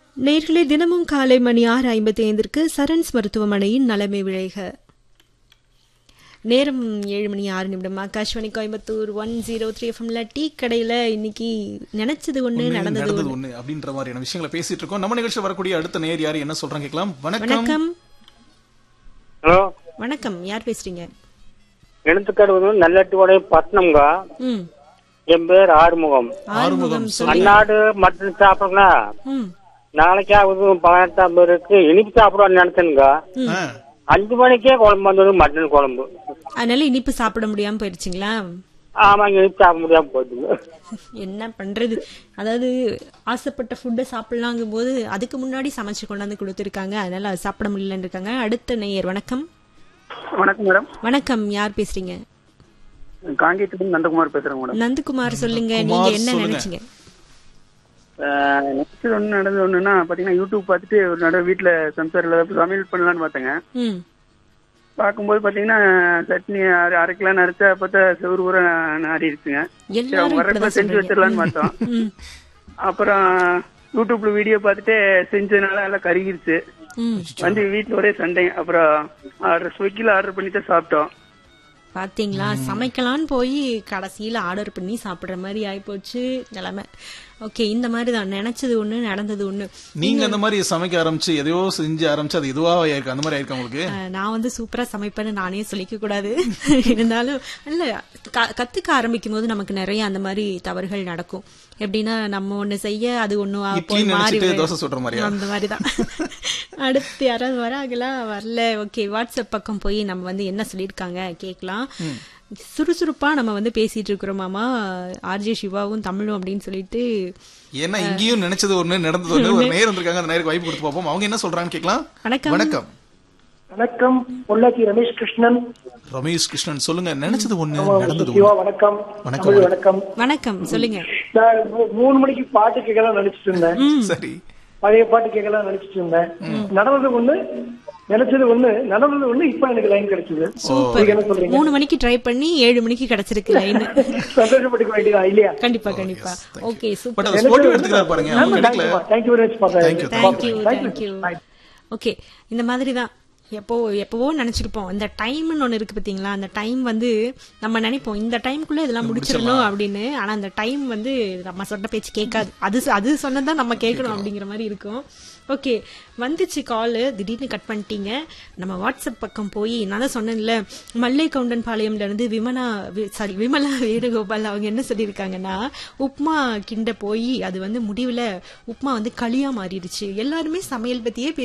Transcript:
நேர்களே தினமும் காலை மணி ஆறு ஐம்பத்தி ஐந்திற்கு சரண்ஸ் மருத்துவமனையின் நலமை விளைக நேரம் ஏழு மணி ஆறு நிமிடம் Akashvani Coimbatore one zero three எஃப்எம்ல டீ கடையில் இன்னைக்கு நினைச்சது ஒன்று நடந்தது நடந்தது ஒண்ணு அப்படின்ற மாதிரியான விஷயங்களை பேசிட்டு இருக்கோம் நம்ம நிகழ்ச்சி வரக்கூடிய அடுத்த நேர் யாரு என்ன சொல்றாங்க கேட்கலாம் வணக்கம் வணக்கம் ஹலோ வணக்கம் யார் பேசுறீங்க எழுத்துக்காடு வந்து நல்லட்டுவோட பட்டணம்ங்க ம் என் பேர் ஆறுமுகம் ஆறுமுகம் அந்நாடு மட்டன் சாப்பிடுங்களா ம் நாளைக்கு ஆகுது பதினெட்டாம் பேருக்கு இனிப்பு சாப்பிடுவான்னு நினைச்சேனுங்க ஆ, அஞ்சு மணிக்கே குழம்பு வந்தது மட்டன் குழம்பு அதனால இனிப்பு சாப்பிட முடியாம போயிடுச்சுங்களா ஆமாங்க இனிப்பு சாப்பிட முடியாம போயிடுங்க என்ன பண்றது அதாவது ஆசைப்பட்ட ஃபுட்டை சாப்பிடலாங்கும் போது அதுக்கு முன்னாடி சமைச்சு கொண்டாந்து கொடுத்துருக்காங்க அதனால அது சாப்பிட முடியலன்னு இருக்காங்க அடுத்த நேயர் வணக்கம் வணக்கம் மேடம் வணக்கம் யார் பேசுறீங்க காங்கேயத்துலேருந்து நந்தகுமார் பேசுறேன் மேடம் நந்தகுமார் சொல்லுங்க நீங்க நந்தகுமார் என்ன சொல்லுங்க. நினைச்சீங்க நெக்ஸ்ட் ஒன்று நடந்தது ஒன்றுனா பார்த்தீங்கன்னா யூடியூப் பார்த்துட்டு ஒரு நடுவு வீட்டில் சம்சாரில் சமையல் பண்ணலான்னு பார்த்தேங்க ம் பார்க்கும்போது பார்த்தீங்கன்னா சட்னி அரை அரை கிலோ நரைச்சா பார்த்தா செவ்வறு ஊற நாரி இருக்குங்க சரி எல்லாரும் அவங்க வரப்ப இப்படிதான் செஞ்சு சொல்றீங்க வச்சிடலான்னு பார்த்தோம் ம் அப்புறம் யூடியூப்ல வீடியோ பார்த்துட்டு செஞ்சதுனால எல்லாம் கருகிருச்சு ம் வந்து வீட்டில் ஒரே சண்டை அப்புறம் ஆர்டர் ஸ்விக்கியில் ஆர்டர் பண்ணி தான் சாப்பிட்டோம் பாத்தீங்களா சமைக்கலான்னு போய் கடைசியில ஆர்டர் பண்ணி சாப்பிடுற மாதிரி ஆயிப்போச்சு நிலைமை ஓகே இந்த மாதிரி தான் நினைச்சது ஒண்ணு நடந்தது ஒண்ணு நீங்க அந்த மாதிரி சமைக்க ஆரம்பிச்சு எதையோ செஞ்சு ஆரம்பிச்சு அது இதுவா ஆயிருக்கு அந்த மாதிரி ஆயிருக்கு உங்களுக்கு அஹ், நான் வந்து சூப்பரா சமைப்பேன்னு நானே சொல்லிக்க கூடாது இருந்தாலும் இல்ல க- கத்துக்க ஆரம்பிக்கும் போது நமக்கு நிறைய அந்த மாதிரி தவறுகள் நடக்கும் எப்படின்னா நம்ம ஒண்ணு செய்ய அது ஒண்ணு போய் இட்லின்னு மாறி நினைச்சிட்டு வரும். தோசை சுடுற மாதிரியா? அந்த மாதிரிதான் அடுத்து யாராவது வராங்களா வரல ஓகே வாட்ஸ்அப் பக்கம் போய் நம்ம வந்து என்ன சொல்லியிருக்காங்க கேட்கலாம் சுறுசுறுப்பா நம்ம வந்து பேசிட்டு இருக்கிறோமாமா ஆர்ஜே சிவாவும் தமிழும் அப்படின்னு சொல்லிட்டு ஏன்னா இங்கேயும் நினைச்சது ஒண்ணு நடந்தது ஒண்ணு ஒரு நேர் வந்திருக்காங்க அந்த நேருக்கு வாய்ப்பு கொடுத்து பார்ப்போம் அவங்க என்ன சொல்றாங்கன்னு கேட்கலாம் வணக்கம். வணக்கம் வணக்கம் பொள்ளாச்சி ரமேஷ் கிருஷ்ணன் ரமேஷ் கிருஷ்ணன் சொல்லுங்க நினைச்சது ஒண்ணு நடந்தது சிவா ஒண்ணு வணக்கம் வணக்கம், தமிழ் வணக்கம். வணக்கம் வணக்கம் சொல்லுங்க நான் மூ- மூணு மணிக்கு பாட்டு கேட்கலாம் நினைச்சிட்டு இருந்தேன் சரி பழைய பாட்டு கேட்கலாம் நினைச்சிட்டு இருந்தேன் நடந்தது ஒண்ணு நினைச்சது ஒண்ணு நடந்தது ஒண்ணு இப்ப எனக்கு லைன் கிடைச்சது நீங்க என்ன சொல்றீங்க மூணு மணிக்கு ட்ரை பண்ணி ஏழு மணிக்கு கிடைச்சிருக்கு லைன் சந்தோஷப்பட்டுக்க வேண்டியதா இல்லையா கண்டிப்பா கண்டிப்பா ஓகே பட் சூப்பர் அது ஸ்போர்ட்டிவ் எடுத்துக்கிறாரு பாருங்க அவங்க கிடைக்கல thank you very much Thank you, thank you thank you okay இந்த மாதிரி தான் எப்போ எப்பவோ நினைச்சிருப்போம் இந்த டைம்னு ஒண்ணு இருக்கு பாத்தீங்களா அந்த டைம் வந்து நம்ம நினைப்போம் இந்த டைம்குள்ள இதெல்லாம் முடிச்சிடணும் அப்படின்னு ஆனா அந்த டைம் வந்து நம்ம சொன்ன பேச்சு கேட்காது அது அது சொன்னதான் நம்ம கேட்கணும் அப்படிங்கிற மாதிரி இருக்கும் ஓகே வந்துச்சு கால் திடீர்னு கட் பண்ணிட்டீங்க நம்ம வாட்ஸ்அப் பக்கம் போய் நான் தான் சொன்னேன்ல மல்லை கவுண்டன் பாளையம்ல இருந்து விமலா சாரி விமலா வேணுகோபால் அவங்க என்ன சொல்லியிருக்காங்கன்னா உப்மா கிண்ட போய் அது வந்து முடிவுல உப்மா வந்து களியா மாறிடுச்சு எல்லாருமே சமையல் பத்தியே